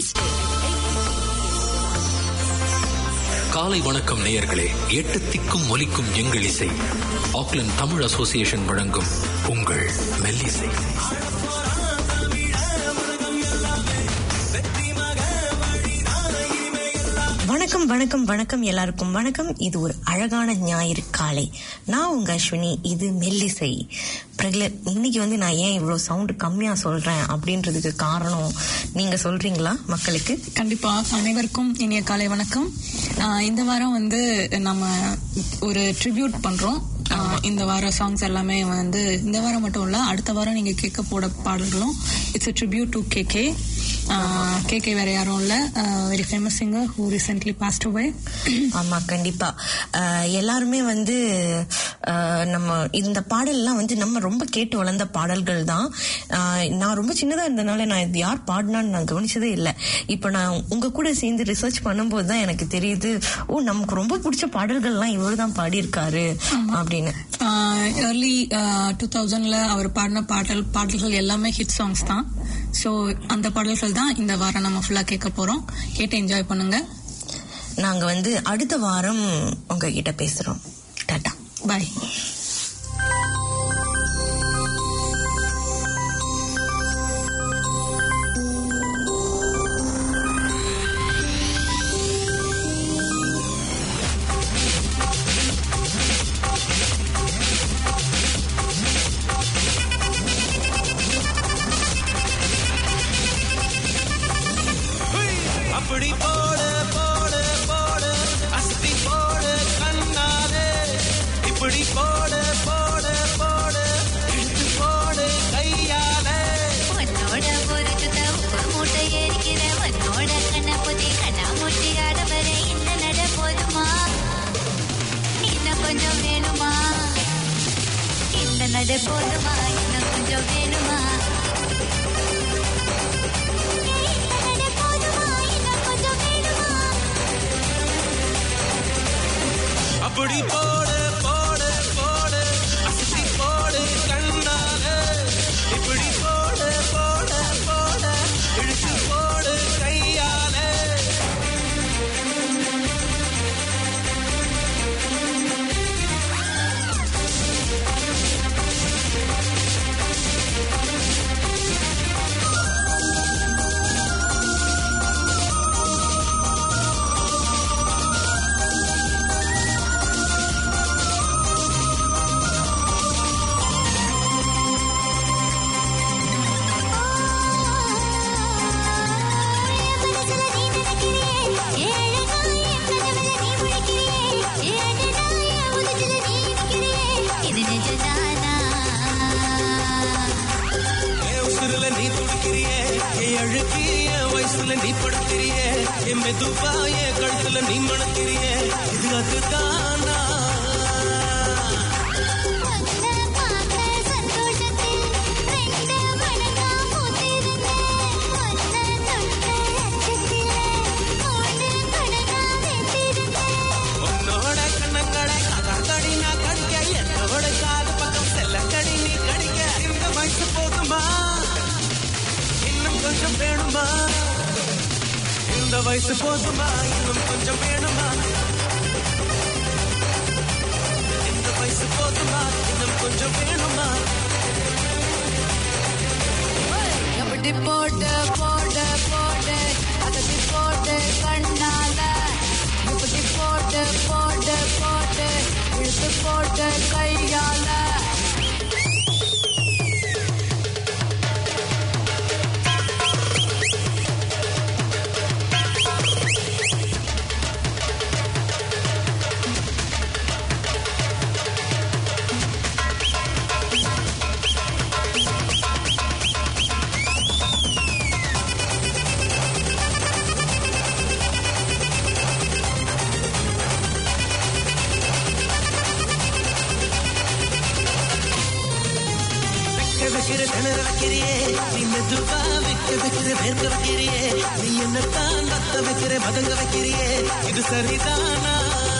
Wednesday. காலை வணக்கம் நேயர்களே எட்டு திக்கும் ஒலிக்கும் எங்கள் இசை ஆக்லாந்து தமிழ் அசோசியேஷன் வழங்கும் உங்கள் மெல்லிசை வணக்கம் வணக்கம் வணக்கம் எல்லாருக்கும் வணக்கம் இது ஒரு அழகான ஞாயிறு காலை நான் உங்க அஸ்வினி இது மெல்லிசை பிரகலர் இன்னைக்கு வந்து நான் ஏன் இவ்வளவு சவுண்ட் கம்மியா சொல்றேன் அப்படின்றதுக்கு காரணம் நீங்க சொல்றீங்களா மக்களுக்கு கண்டிப்பா அனைவருக்கும் இனிய காலை வணக்கம் ஆஹ் இந்த வாரம் வந்து நம்ம ஒரு ட்ரிபியூட் பண்றோம் ஆஹ் இந்த வார சாங்ஸ் எல்லாமே வந்து இந்த வாரம் மட்டும் இல்ல அடுத்த வாரம் நீங்க கேட்க போட பாடல்களும் it's tribute to K K K K வேற யாரும் இல்ல very famous singer who recently passed away ஆமா கண்டிப்பா அஹ், எல்லாருமே வந்து அஹ், நம்ம இந்த பாடல்லாம் வந்து நம்ம ரொம்ப கேட்டு வளர்ந்த பாடல்கள் தான் அஹ், நான் ரொம்ப சின்னதா இருந்தனால நான் இது யார் பாடினான்னு நான் கவனிச்சதே இல்லை இப்போ நான் உங்க கூட சேர்ந்து ரிசர்ச் பண்ணும்போது தான் எனக்கு தெரியுது ஓ நமக்கு ரொம்ப பிடிச்ச பாடல்கள்லாம் இவர் தான் பாடியிருக்காரு அப்படின்னு ஏர்லி டூ தௌசண்ட்ல அவர் பாடின பாடல் பாடல்கள் எல்லாமே ஹிட் சாங்ஸ் தான் ஸோ அந்த பாடல்கள் தான் இந்த வாரம் நம்ம ஃபுல்லா கேட்க போறோம் கேட்டு என்ஜாய் பண்ணுங்க நாங்க வந்து அடுத்த வாரம் உங்ககிட்ட பேசுறோம் டாடா பாய் அப்படி போடு போடு போடு அஸ்தி போடு கண்ணாலே இப்படி போடு போடு போடு இழுத்து போடு கையாலே உன்னோட ஒரு சுத்த உப்பு மூட்டை ஏறிக்கிற உன்னோட கண்ணை பொத்தி கண்ணா மூட்டி ஆட வர இந்த நட போதுமா இன்னும் கொஞ்சம் வேணுமா இந்த நட போதுமா இன்னும் கொஞ்சம் வேணுமா இந்த நட போதுமா இன்னும் கொஞ்சம் வேணுமா அப்படி போடு போடு போடு அஸ்தி போடு கண்ணாலே இப்படி போடு போடு போடு இழுத்து போடு கையாலே என் உசுருல நீ துடிக்கிறியே என் அழுக்கி என் வயசுல நீ படுக்கிறியே என் மெதுவா என் கழுத்துல நீ மணக்கிறியே இது அதுதானா உன்னோட கண்ணங்களை கதாங்கடி நான் கடிக்க என்னோட காது பக்கம் செல்லங்கடி நீ கடிக்க இந்த வயசு போதுமா இன்னும் கொஞ்சம் வேணுமா இந்த வயசு போதுமா இன்னும் கொஞ்சம் வேணுமா இந்த வயசு போதுமா இன்னும் கொஞ்சம் வேணுமா எப்படி போட்டு போட்டு போட்டு அதட்டி போட்டு கண்ணால இப்படி போட்டு போட்டு போட்டு இழுத்து போட்டு கையால வைக்க வைக்கிற திணற வைக்கிறியே நீ மெதுவா வைக்க வைக்கிற வேர்க்க வைக்கிறியே நீ என்னத்தான் வத்த வைக்கிற மதங்க வைக்கிறியே இது சரிதானா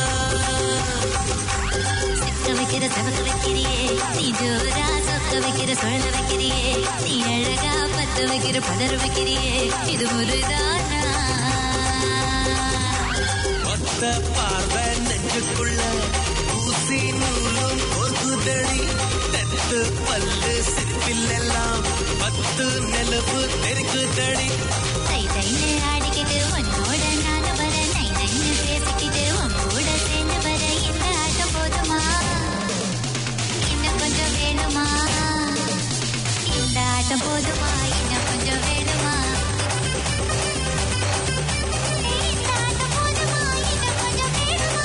சிக்க வைக்கிற சவக்க வைக்கிறியே நீ ஜோரா சொக்க வைக்கிற சுழல வைக்கிறியே நீ அழகா பத்த வைக்கிற பதற வைக்கிறியே இது முருதானா ஒத்த பார்வை நெஞ்சுக்குள்ள ஊசி நூலும் கொகுதடி தெத்து பல்லு சிரிப்பில் எல்லாம் பத்து நிலவு தெருக்குதடி தை தைன்னு ஆடிக்கிட்டு உன்னோட நானும் வர நை நைன்னு பேசிக்கிட்டு உன் கூட சேர்ந்து வர இந்த ஆட்டம் போதுமா இன்னும் கொஞ்சம் வேணுமா இந்த ஆட்டம் போதுமா இன்னும் கொஞ்சம் வேணுமா இந்த ஆட்டம் போதுமா இன்னும் கொஞ்சம் வேணுமா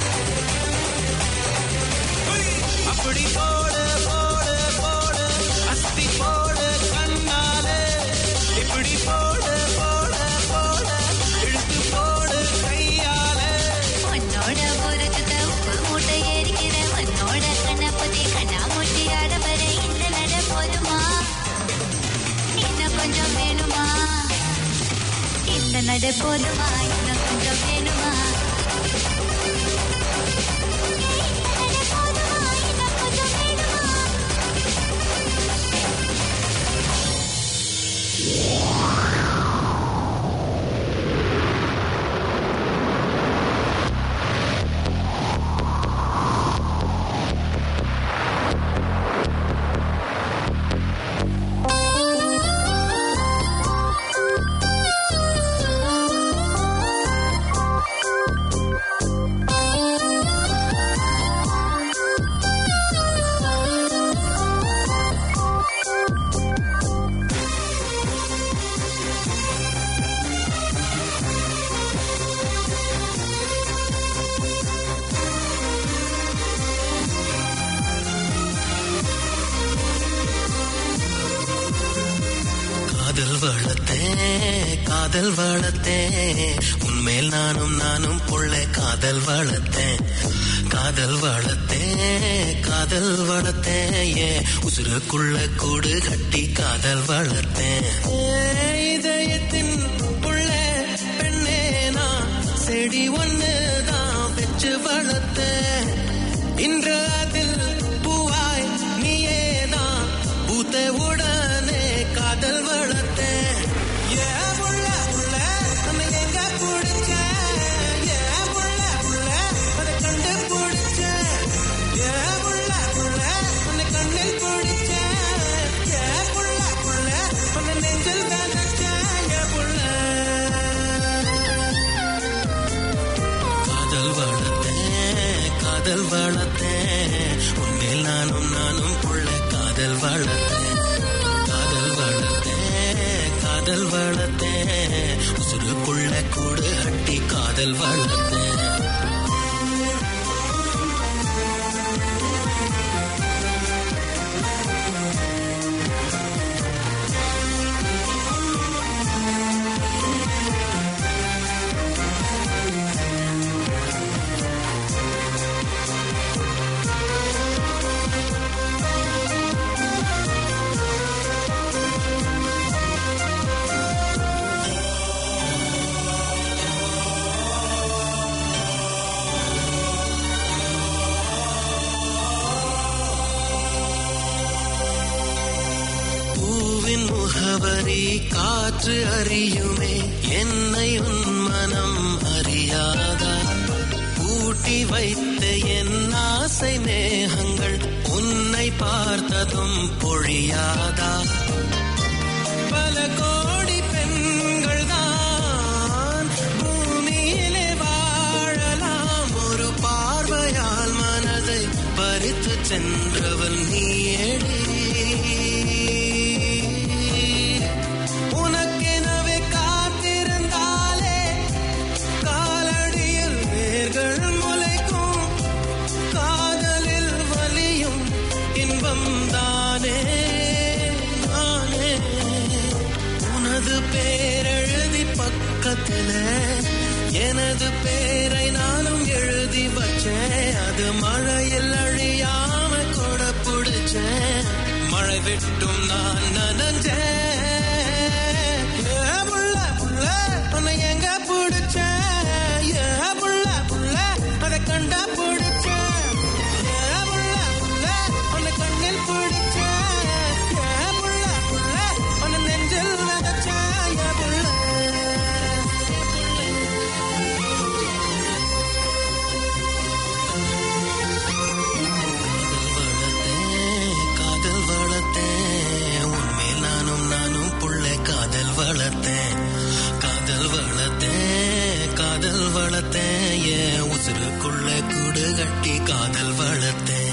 அப்படி போடு போடு போடு அஸ்தி போடு கண்ணாலே இப்படி போடு போடு போடு இழுத்து போடு கையாலே உன்னோட ஒரு சுத்த உப்பு மூட்டை ஏறிக்கிற உன்னோட கண்ணை பத்தி கண்ணா மூட்டி ஆட வர இந்த நட போதுமா இன்னும் கொஞ்சம் வேணுமா இந்த நட போதுமா இன்னும் கொஞ்சம் வேணுமா இந்த நட போதுமா இன்னும் கொஞ்சம் வேணுமா காதல் வளர்த்தேன் காதல் வளர்த்தேன் உன்மேல் நானும் நானும் புள்ள காதல் வளர்த்தேன் காதல் வளர்த்தேன் காதல் வளர்த்தேன் ஏ உசுருக்குள்ள கூடு கட்டி காதல் வளர்த்தேன் ஏன் இதயத்தின் புள்ள பெண்ணே நான் செடி ஒண்ணு தான் வச்சு வளர்த்தேன் இன்று அதில் பூவாய் நீயேதான் பூத்த உடனே காதல் வளர்த்தேன் ஏன் புள்ள புள்ள உன்னை எங்க பிடிச்சேன் ஏன் புள்ள புள்ள அதை கண்டு பிடிச்சேன் ஏன் புள்ள புள்ள உன்னை கண்ணில் பிடிச்சேன் ஏன் புள்ள புள்ள உன்னை நெஞ்சில் விதைச்சேன் ஏன் புள்ள காதல் வளர்த்தேன் காதல் வளர்த்தேன் உன்மேல் நானும் நானும் புள்ள காதல் வளர்த்தேன் காதல் வளர்த்தேன் காதல் வளர்த்தேன் உசுருக்குள்ள கூடு கட்டி காதல் வளர்த்தேன் பூவின் முகவரி காற்று அறியுமே என்னை உன் மனம் அறியாதா பூட்டி வைத்த என் ஆசை மேகங்கள் உன்னை பார்த்ததும் பொழியாதா பல கோடி பெண்கள் தான் பூமியிலே வாழலாம் ஒரு பார்வையால் மனதை பறித்து சென்றவன் நீயடி உனக்கெனவே காத்திருந்தாலே காலடியில் வேர்கள் முளைக்கும் காதலில் வலியும் இன்பம் தானே நானே உனது பேரெழுதி பக்கத்துல எனது பேரை நானும் எழுதி வச்சேன் அது மழையில் அழியாம கொட பிடிச்சேன் மழை விட்டும் நான் நனஞ்சேன் ஏ புள்ள புள்ள உன்னை எங்க பிடிச்சேன் ஏ புள்ள புள்ள அதை கண்டா பிடிச்சேன் ஏ புள்ள புள்ள உன்னை கண்ணில் பிடிச்சேன் ஏ புள்ள புள்ள உன்னை நெஞ்சில் விதைச்சேன் ஏ புள்ள காதல் வளர்த்தேன் என் உசுருக்குள்ள கூடு கட்டி காதல் வளர்த்தேன்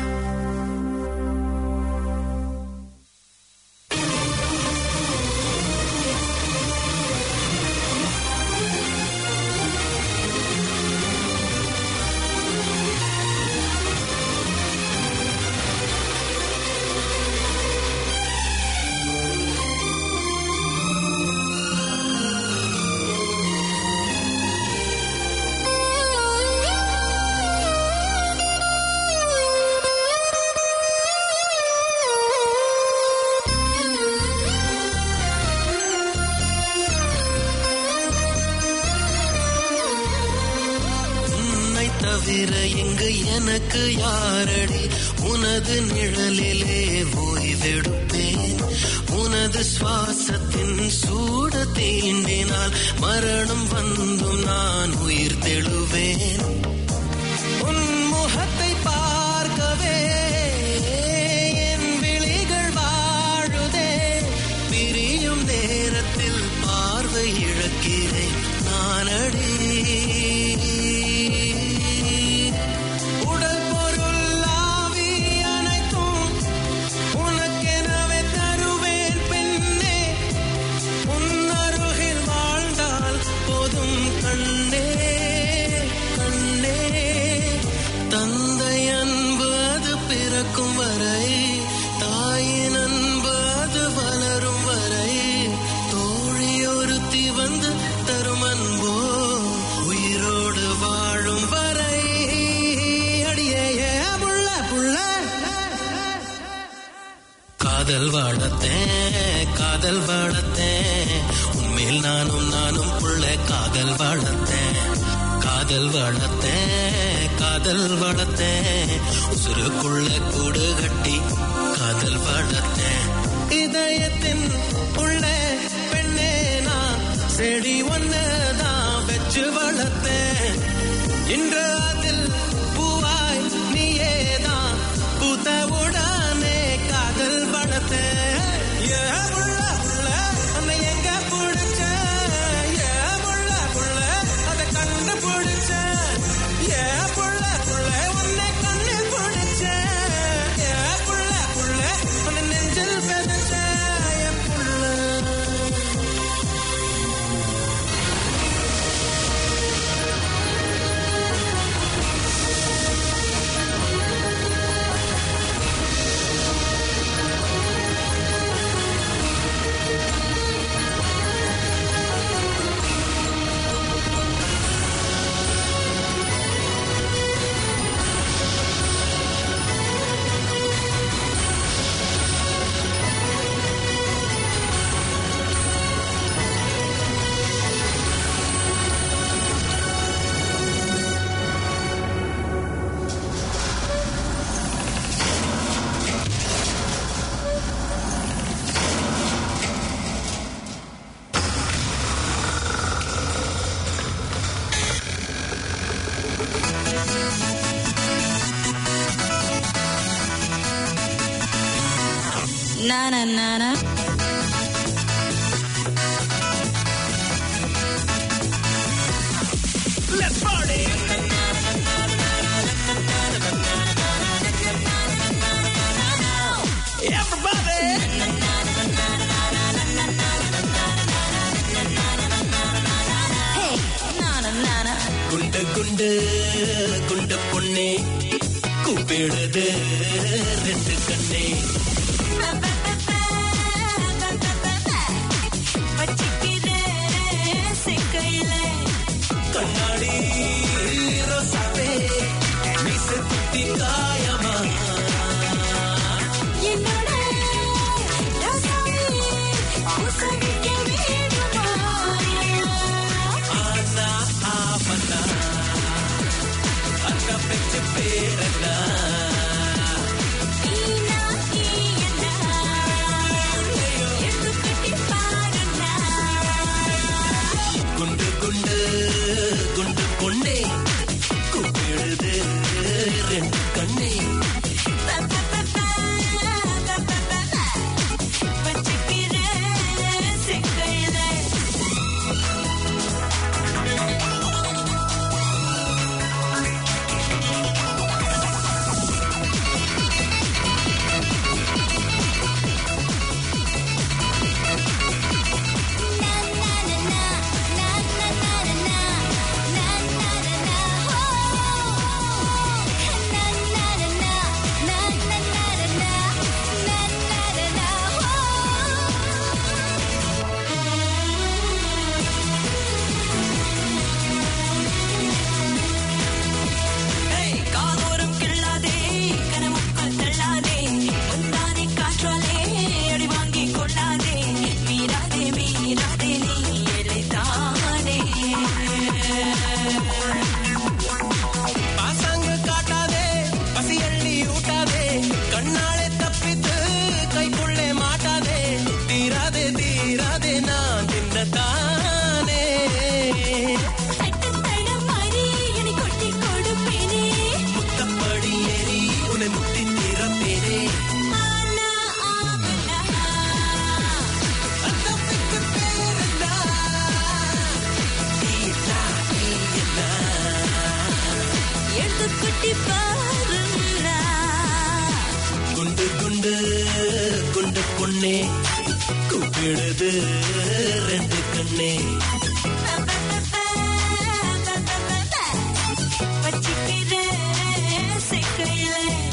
உன்னை தவிர எங்கு எனக்கு யாரடி உனது நிழலிலே ஓய்வெடுப்பேன் உனது சுவாசத்தின் சூட தீண்டினால் மரணம் வந்தும் நான் உயிர் தெழுவேன் உன் முகத்தை பார்க்கவே என் விழிகள் வாழுதே பிரியும் நேரத்தில் பார்வை இழக்கிறேன் நானடி உடல் பொருள் ஆவி அனைத்தும் உனக்கெனவே தருவேன் பெண்ணே உன் அருகில் வாழ்ந்தால் போதும் கண்ணே கண்ணே தந்தை அன்பு அது பிறக்கும் வரை தாயின் அன்பு அது வளரும் வரை தோழி ஒருத்தி வந்து தரும் அன்போ உயிரோடு வாழும் வரை அடியே ஏ புள்ள புள்ள காதல் வாழத்தேன் காதல் வாழத்தேன் உண்மையில் நானும் நானும் புள்ள காதல் வாழத்தேன் காதல் வாழத்தேன் காதல் வாழத்தேன் உசுருக்குள்ள கூடு கட்டி காதல் வாழத்தேன் இதயத்தின் உள்ள பெண்ணே நான் செடி ஒன்னுதான் வச்சு வளர்த்தேன் இன்று அதில் பூவாய் நீயேதான் புத்தவுடனே காதல் வளர்த்த ஏ புள்ள புள்ள உன்னை எங்க பிடிச்ச ஏ புள்ள புள்ள அதை கண்டு பிடிச்ச ஏ புள்ள புள்ள உன்னை கண்ணு பிடிச்ச ஏ புள்ள புள்ள உன்னை நெஞ்சில் பெருச்ச ஏ புள்ள Na na na na. Let's party! Everybody! Hey, na na na na. குண்டு குண்டு குண்டு பொண்ணே கூப்பிடுது ரெண்டு கண்ணே வச்சிக்கிறேன் சிக்கையில. கண்ணாடி ரோசாவே மீச குத்தி காயமா என்னோட ரசாயி உசவிக்க வேண்டுமா? ஆனா ஆவனா அக்கா பெற்ற பேரனா நீனா நீயனா? எடுத்துக்கட்டி பாருனா. குண்டு குண்டு குண்டு பொண்ணே கூப்பிடுது ரெண்டு கண்ணே வச்சிக்கிறேன் சிக்கையில. கட்டி பாருன்னா குண்டு குண்டு குண்டு பொண்ணே கூப்பிடுது ரெண்டு கண்ணே வச்சுக்கிறேன் சிக்கையில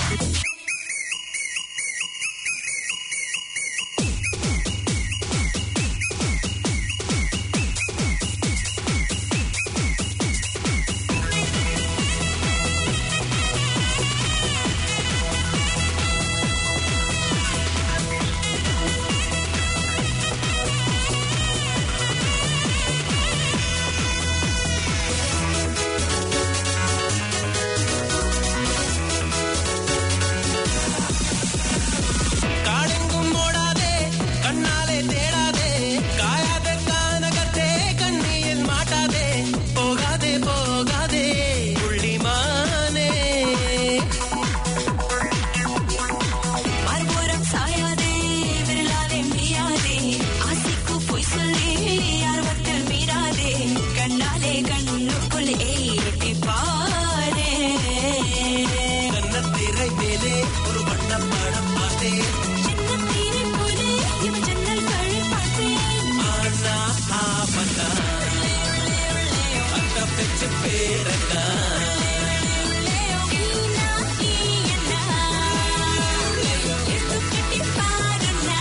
காடெங்கும் ஓடாதே கண்ணாலே தேடாதே காயாத கானகத்தே கண்ணியில் மாட்டாதே போகாதே போகாதே புள்ளிமானே மறுபுறம் சாயாதே விரலாலே மீறாதே ஆசைக்கு பொய் சொல்லி ஆர்வத்தில் மீறாதே கண்ணாலே கண்ணுக்குள் ஏற்றி பாரே கண்ணத்திரை மேலே ஒரு வண்ண படம் பார்த்தேன் சின்ன தீரை போலே இவன் ஜன்னல் கழி பார்த்தேன் ஆனா ஆபத்தா அக்கா பெச்சு பேரக்கா நீனா நீ என்ன எடுத்து கட்டி பாருன்னா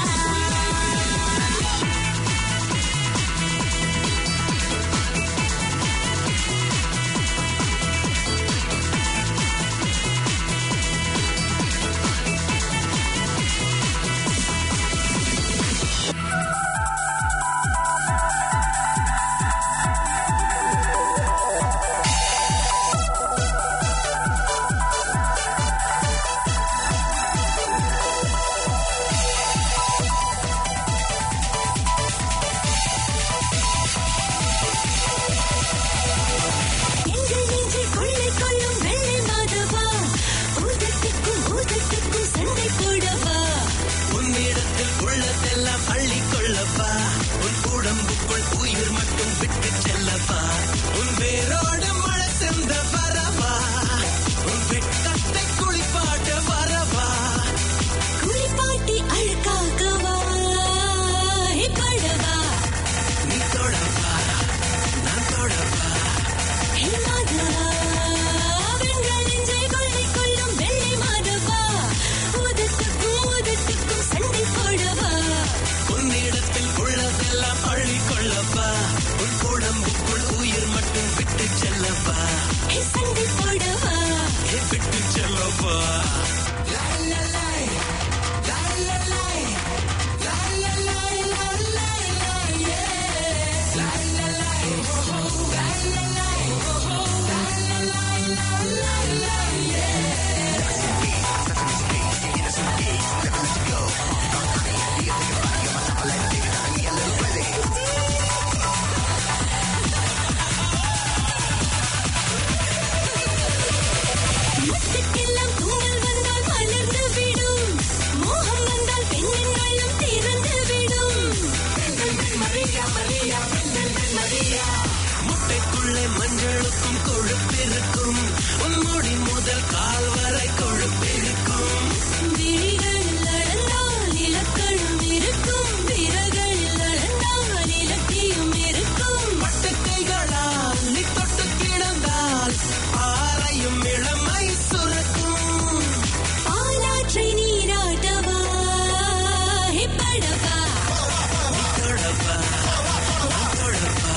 எங்கள் நெஞ்சை கொள்ளை கொள்ளும் வெள்ளை மாதவா ஊதத்துக்கும் ஊதத்துக்கும் சண்டை போடவா உன்னிடத்தில் உள்ளதெல்லாம் அள்ளி கொள்ளப்பா உன் உடம்புக்குள் உயிர் மட்டும் விட்டு செல்லப்பா உன் வேரோடு மழை சென்ற வரவா உன் வெட்டத்தை குளிப்பாட்ட வரவா குளிப்பாட்டி அழுக்காகவா படவா நீ தொடப்பா நான் தொடப்பா ஹே மாதவா வெங்கள் நெஞ்சை கொள்ளை கொள்ளும் வெள்ளை மாதவா ஊதத்துக்கும் ஊதத்துக்கும் சண்டை போடவா உன்னிடத்தில் உள்ளதெல்லாம் அள்ளி கொள்ளப்பா உன் உடம்புக்குள் உயிர் மட்டும் விட்டு செல்லப்பா ஹே சண்டை போடவா விட்டு செல்லப்பா முத்துக்கெல்லாம் தும்மல் வந்தால் மலர்ந்து விடும் மோகம் வந்தால் பெண்ணின் உள்ளம் திறந்து விடும் முட்டைக்குள்ளே மஞ்சளுக்கும் கொழுப்பிருக்கும் உன் முடி முதல் கால் வரை கொழுப்பிருக்கும் விழிகள் அளந்தால் இலக்கணம் இருக்கும் விரல்கள் அளந்தால் இலக்கியம் இருக்கும் பட்டுக்கைகளால் நீ தொட்டு கிடந்தால் ஆரையும் இளமை சுரக்கும் பாலாற்றை நீராட்டவா படவா தொடப்பா தொடப்பா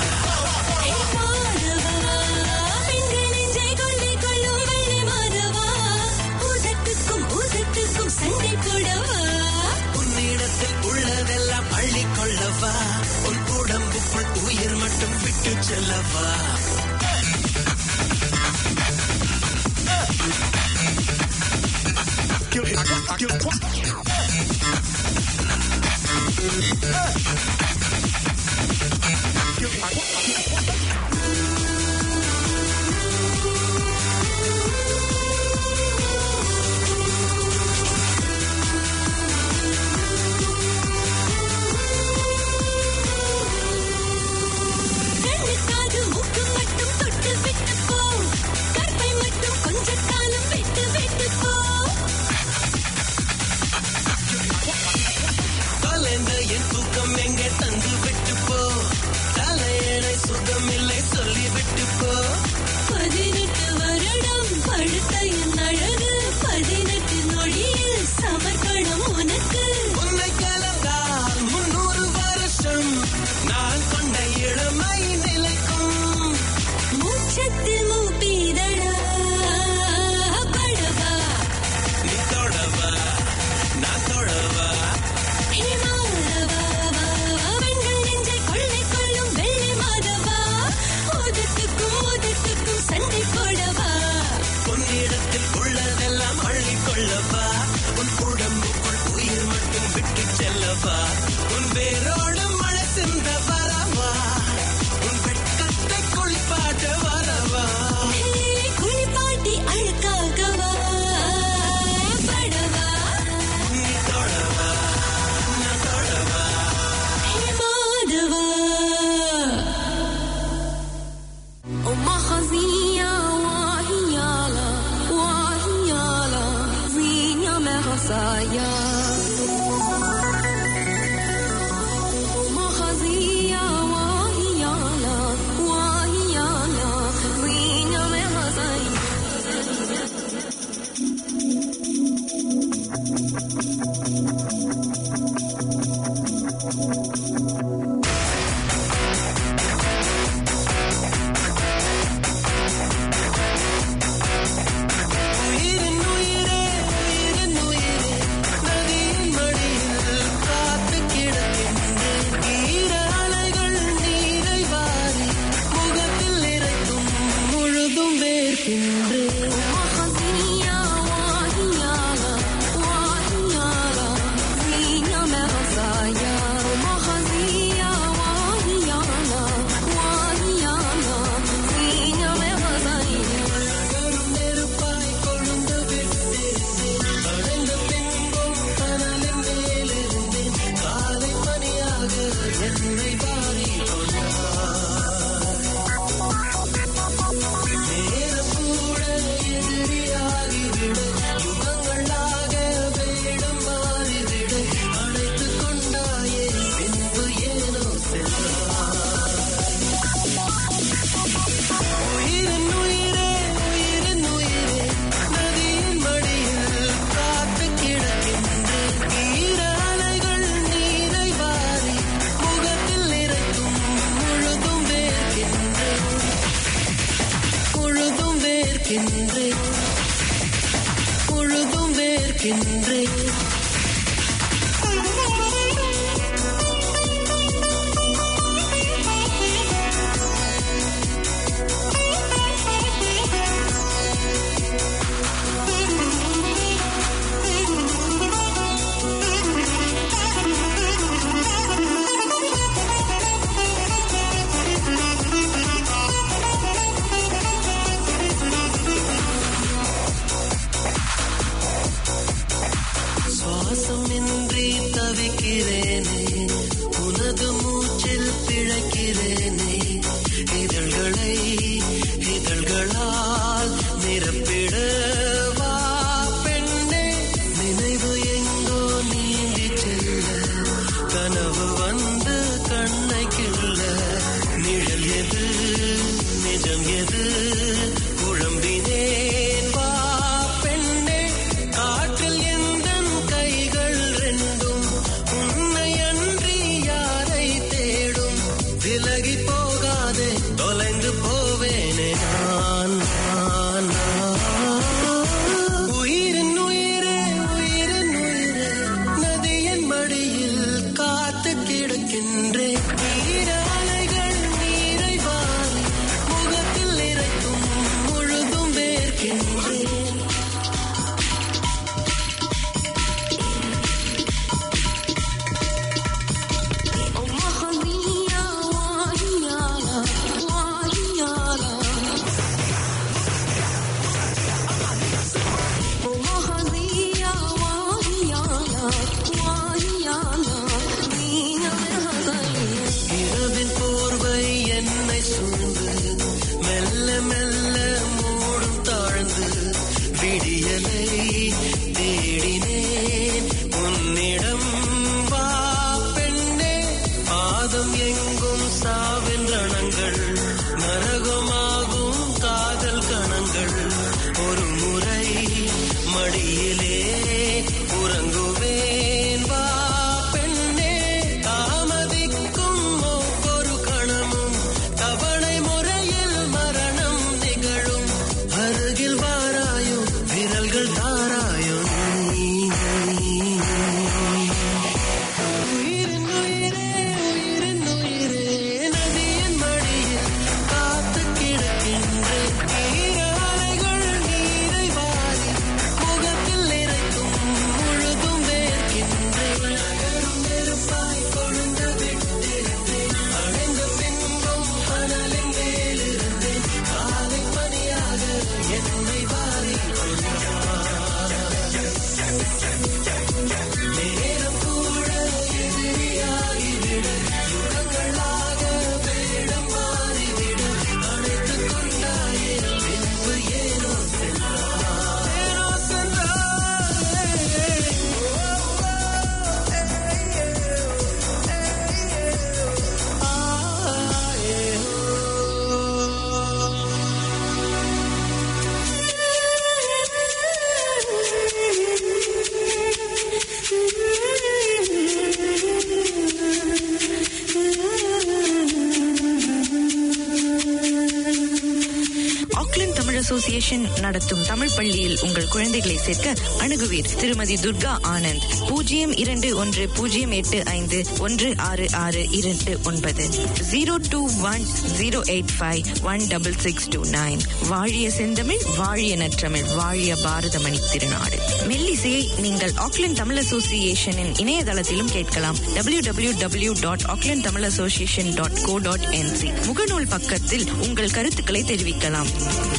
பாடவா பெண்கள் நெஞ்சை கொள்ளை கொள்ளும் வெள்ளை மாதவா ஊதத்துக்கும் ஊதத்துக்கும் சண்டை போடவா உன்னிடத்தில் உள்ளதெல்லாம் அள்ளி கொள்ளவா உன் உடம்புக்குள் உயிர் மட்டும் விட்டு செல்லவா கண்ணுக்காது மூக்கு மட்டும் தொட்டு விட்டு போ கற்பை மட்டும் கொஞ்ச காலம் அழுக்காகவா படவா ஹே மாதவா أم خزية وهيالا وهيالا زينيا مغصايا أم خزية وهيالا وهيالا زينيا مغصايا உயிரின் உயிரே உயிரின் உயிரே நதியின் மடியில் காத்து கிடக்கின்றேன் ஈர அலைகள் நீரை வாரி முகத்தில் இறைக்கும் முழுதும் வேர்க்கின்றேன் خزية وهيالا وهيالا زينيا مغصايا أم خزية وهيالا وهيالا زينيا مغصايا நெருப்பாய் கொழுந்து விட்டிருந்தேன் அடைந்த பின்பும் கனலின் மேலிருந்தேன் காலை பனியாக என்னை வாரி நேரம் கூட எதிரியாகிவிட யுகங்களாக வேடம் மாறிவிட அழைத்துக் கொண்டாயே பின்பு ஏனோ உயிரின் உயிரே உயிரின் உயிரே நதியின் மடியில் காத்து கிடக்கின்றேன் ஈர அலைகள் நீரை வாரி முகத்தில் இறைக்கும் முழுதும் வேர்க்கின்றேன் முழுதும் வேர்க்கின்றேன் முழுதும் வேர்க்கின்றேன் தமிழ் அசோசியேஷன் நடத்தும் தமிழ் பள்ளியில் உங்கள் குழந்தைகளை சேர்க்க அணுகுவீர் திருமதி துர்கா ஆனந்த் பூஜ்ஜியம் இரண்டு ஒன்று பூஜ்ஜியம் எட்டு ஐந்து ஒன்று ஆறு ஆறு இரண்டு ஒன்பது zero two one zero eight five one double six two nine வாழிய செந்தமிழ் வாழிய நற்றமிழ் வாழிய பாரதமணி திருநாடு மெல்லிசையை நீங்கள் ஆக்லாந்து தமிழ் அசோசியேஷனின் இணையதளத்திலும் கேட்கலாம் W W W dot Auckland Tamil association dot co dot N Z முகநூல் பக்கத்தில் உங்கள் கருத்துக்களை தெரிவிக்கலாம்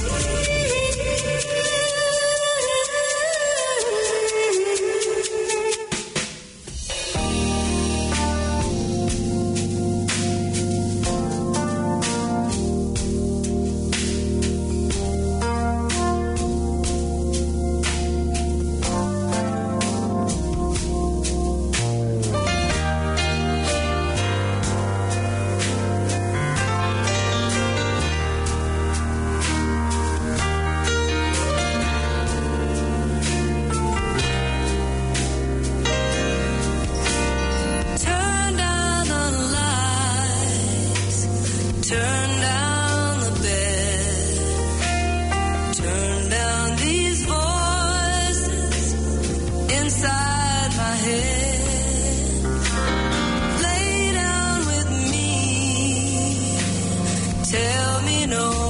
Turn down the lights, turn down the bed, turn down these voices inside my head. Lay down with me, tell me no